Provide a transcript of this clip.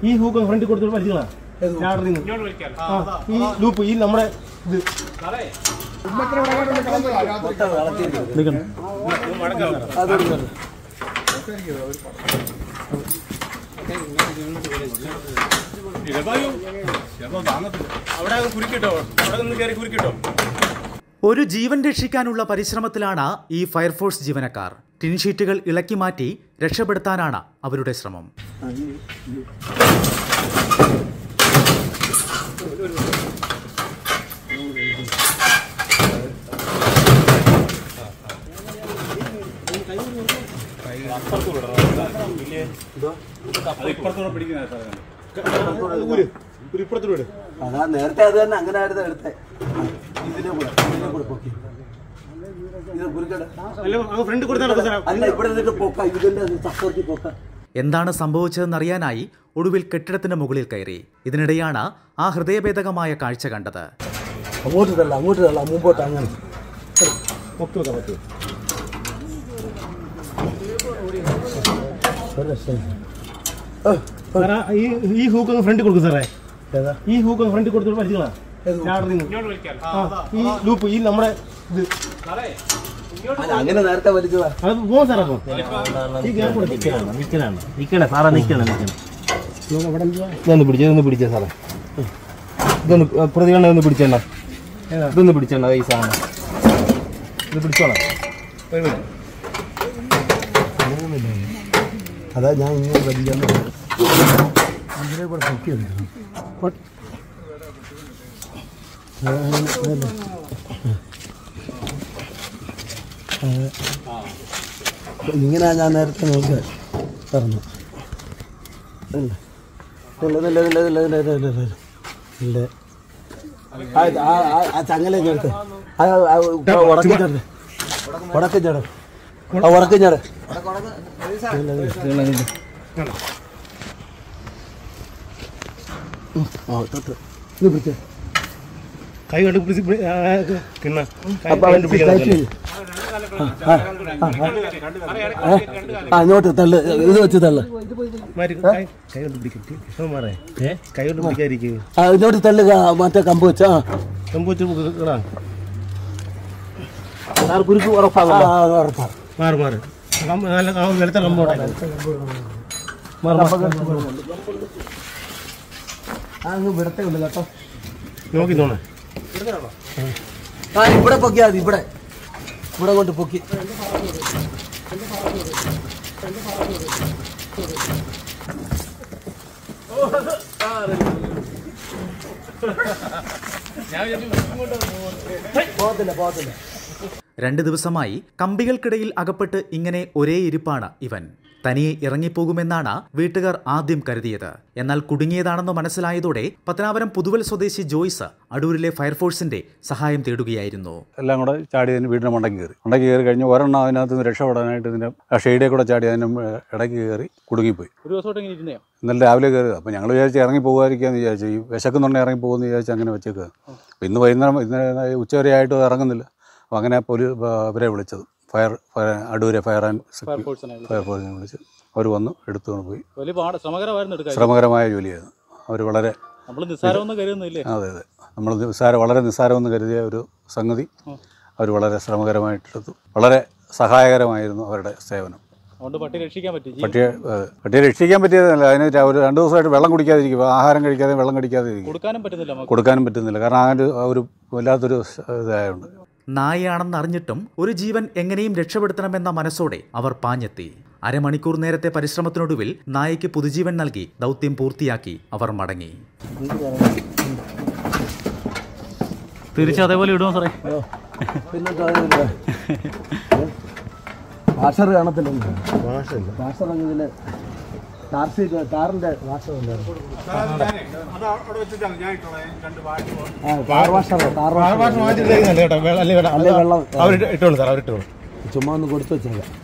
ഈ ഹൂക്ക് ഫ്രണ്ടിൽ കൊടുത്തിട്ട് വലിച്ചോളാം ലാഡറിൽ നിന്ന് ആ ഈ ലൂപ്പ് ഈ നമ്മുടെ ഇത് നിൽക്കണം അവിടെ കുരുക്കിട്ടോ അവിടെ നിന്ന് കയറി കുരുക്കിട്ടോ ഒരു ജീവൻ രക്ഷിക്കാനുള്ള പരിശ്രമത്തിലാണ് ഈ ഫയർഫോഴ്സ് ജീവനക്കാർ ടിൻഷീറ്റുകൾ ഇളക്കി മാറ്റി രക്ഷപ്പെടുത്താനാണ് അവരുടെ ശ്രമം ഊര് ഒരു ഇപ്പുറത്തോട് വിട് അതാ നേരത്തെ അത് തന്നെ അങ്ങനെ ആയിരുന്നു എടുത്തേ ഇതിനെ കൂടെ ഇതിനെ കൂടെ പൊക്കി ഇത് കുരുക്കട അല്ല അങ്ങ് ഫ്രണ്ട് കൊടുത്താണ് സാറേ അല്ല ഇവിടെ നിന്നിട്ട് പൊക്ക ഇതിന്റെ സപ്പോർട്ട് പൊക്ക എന്താണ് സംഭവിച്ചതെന്നറിയാനായി ഒടുവിൽ കെട്ടിടത്തിന് മുകളിൽ കയറി ഇതിനിടെയാണ് ആ ഹൃദയഭേദകമായ കാഴ്ച കണ്ടത് അങ്ങോട്ട് തള്ള അങ്ങോട്ട് തള്ള മുമ്പോട്ട് അങ്ങനെ പൊക്കി വെക്കാൻ പറ്റുമോ സാറേ ഈ ഈ ഹൂക്ക് അങ്ങ് ഫ്രണ്ടിൽ കൊടുക്കും സാറേ ഏതാ ഈ ഹൂക്ക് അങ്ങ് ഫ്രണ്ടിൽ കൊടുത്തിട്ട് വലിച്ചോളാം ലാഡറിൽ നിന്ന് ആ ഈ ലൂപ്പ് ഈ നമ്മുടെ ഇത് അല്ല അങ്ങനെ നേരത്തെ വലിച്ചതാ അത് പോകാം സാറേ അപ്പോൾ ഈ ഗ്യാപ്പ് കൊടുക്കും നിൽക്കലാണ് നിൽക്കണേ സാറേ നിൽക്കണം നിൽക്കണം ഇതൊന്ന് പിടിച്ചേ ഇതൊന്ന് പിടിച്ചേ സാറേ ഇതൊന്ന് പ്രതികരണം ഒന്ന് പിടിച്ചേണ്ട ഇതൊന്ന് പിടിച്ചേണ്ട ഈ സാധനം ഇത് പിടിച്ചോളാം ഒരു മിനിറ്റ് അതാ ഞാൻ ഇങ്ങനെ വലിക്കാൻ ഇതിനെ കൂടെ പൊക്കി എടുക്കണം ഇങ്ങനെ ഞാൻ നേരത്തെ നോക്കുക പറഞ്ഞു ഇല്ല ഇല്ല ഇല്ല ഇല്ല ഇല്ല ഇല്ല ഇല്ല ഇല്ല ഇല്ല ആ ആ- ആ- ആ ചങ്ങലേക്ക് എടുത്ത് ആ ആ, ഉടക്കി ചേർത്ത് ഉടക്കി ചേർത്ത് ആ ഉടക്കി ചേർത്ത് ആ തൊട്ട് ഇത് പിടിച്ചേ കൈ കണ്ട് പിടിച്ച് പിടി- ആ, ആ, കിണ്ണ കൈ അപ്പൊ കണ്ട് പിടിക്കാൻ ടൈറ്റ് ചെയ്യ്. ആ, ആ, ആ, ആ, ആ ഇങ്ങോട്ട് തള്ളു ഇത് വെച്ച് തള്ളു മാറ്റി കൈ കൈ കൊണ്ട് പിടിക്കും കൃഷ്ണന്മാരെ കൈ കൊണ്ട് പിടിക്കാതിരിക്കും ആ ഇങ്ങോട്ട് തള്ളുക മറ്റേ കമ്പ് വെച്ച് ആ കമ്പോച്ച് കിടാ സാർ കുരുക്ക് ഉറപ്പാകും ഉറപ്പാ മാറ് മാറ് കമ്പ് നല്ല കമ്പ് വെളുത്ത കമ്പോട്ടെ മാറ് മാറ് ആ അങ്ങ് വിടത്തേ ഉള്ളു കേട്ടോ നോക്കി തോന്നേ ആ ഇവിടെ പൊക്കിയാ മതി ഇവിടെ ഇവിടെ കൊണ്ട് പൊക്കി പോകത്തില്ല പോകത്തില്ല രണ്ട് ദിവസമായി കമ്പികൾക്കിടയിൽ അകപ്പെട്ട് ഇങ്ങനെ ഒരേ ഇരിപ്പാണ് ഇവൻ തനിയെ ഇറങ്ങിപ്പോകുമെന്നാണ് വീട്ടുകാർ ആദ്യം കരുതിയത് എന്നാൽ കുടുങ്ങിയതാണെന്ന് മനസ്സിലായതോടെ പത്തനാപുരം പുതുവൽ സ്വദേശി ജോയ്സ് അടൂരിലെ ഫയർഫോഴ്സിന്റെ സഹായം തേടുകയായിരുന്നു എല്ലാം കൂടെ ചാടി അതിന് വീടിൻ്റെ മണ്ടയ്ക്ക് കയറി മണ്ടയ്ക്ക് കയറി കഴിഞ്ഞ് ഒരെണ്ണം അതിനകത്ത് നിന്ന് രക്ഷപ്പെടാനായിട്ട് ഇതിൻ്റെ ആ ഷെയ്ഡേ കൂടെ ചാടി അതിൻ്റെ ഇടയ്ക്ക് കയറി കുടുങ്ങിപ്പോയി ഒരു ദിവസമായിട്ട് ഇങ്ങനെ ഇരുന്നയോ ഇന്നലെ രാവിലെ കയറി അപ്പോൾ ഞങ്ങൾ വിചാരിച്ച് ഇറങ്ങി പോകുമായിരിക്കാന്ന് വിചാരിച്ചു ഈ വിശക്കുന്നുണ്ടെങ്കിൽ ഇറങ്ങി പോകുമെന്ന് വിചാരിച്ച് അങ്ങനെ വെച്ചേക്കുക അപ്പോൾ ഇന്ന് വൈകുന്നേരം ഇന്ന് ഉച്ചവരെ ആയിട്ട് അത് ഇറങ്ങുന്നില്ല അപ്പോൾ അങ്ങനെ പോലീ അവരെ വിളിച്ചത് ഫയർ ഫയർ അടൂരെ ഫയർ ആൻഡ് ഫയർഫോഴ്സിനായിരുന്നു ഫയർ ഫോഴ്സിനെ വിളിച്ച് അവർ വന്ന് എടുത്തുകൊണ്ട് പോയി വലിയ പാട് ശ്രമകരമായിരുന്നു എടുക്കാൻ ശ്രമകരമായ ജോലിയായിരുന്നു അവർ വളരെ നമ്മൾ നിസ്സാരമൊന്നും കരുതുന്നില്ലേ അതെ അതെ നമ്മൾ നിസ്സാര വളരെ നിസ്സാരമെന്ന് കരുതിയ ഒരു സംഗതി അവർ വളരെ ശ്രമകരമായിട്ടെടുത്തു വളരെ സഹായകരമായിരുന്നു അവരുടെ സേവനം അതുകൊണ്ട് പട്ടി രക്ഷിക്കാൻ പറ്റി ജീവൻ പട്ടിയെ ഏഹ്, പട്ടിയെ രക്ഷിക്കാൻ പറ്റിയതല്ല അതിന് ര- ഒരു രണ്ട് ദിവസമായിട്ട് വെള്ളം കുടിക്കാതിരിക്കും ആഹാരം കഴിക്കാതെ വെള്ളം കഴിക്കാതെ ഇരിക്കും കൊടുക്കാനും പറ്റുന്നില്ല നമുക്ക് കൊടുക്കാനും പറ്റുന്നില്ല കാരണം അങ്ങനെ ഒരു- ഒരു വല്ലാത്തൊരു സ- ഇതായതുകൊണ്ട് നായയാണെന്ന് അറിഞ്ഞിട്ടും ഒരു ജീവൻ എങ്ങനെയും രക്ഷപ്പെടുത്തണമെന്ന മനസ്സോടെ അവർ പാഞ്ഞെത്തി അരമണിക്കൂർ നേരത്തെ പരിശ്രമത്തിനൊടുവിൽ നായയ്ക്ക് പുതുജീവൻ നൽകി ദൗത്യം പൂർത്തിയാക്കി അവർ മടങ്ങി തിരിച്ച് അതേപോലെ ഇടുമോ സാറേ പിന്നെ വാഷർ കാണത്തില്ല വാഷർ അങ്ങനെ ടാർസി കാറിന്റെ വാഷർ ഉണ്ടായിരുന്നു ആ കാർ വാഷർ കാർ വാഷർ കേട്ടോ വെള്ളം അല്ലേ അല്ലേ വെള്ളം അവർ ഇട്ടോളൂ സാർ അവർ ഇട്ടോളൂ ചുമ്മാ ഒന്ന് കൊടുത്തു വെച്ചേക്കാം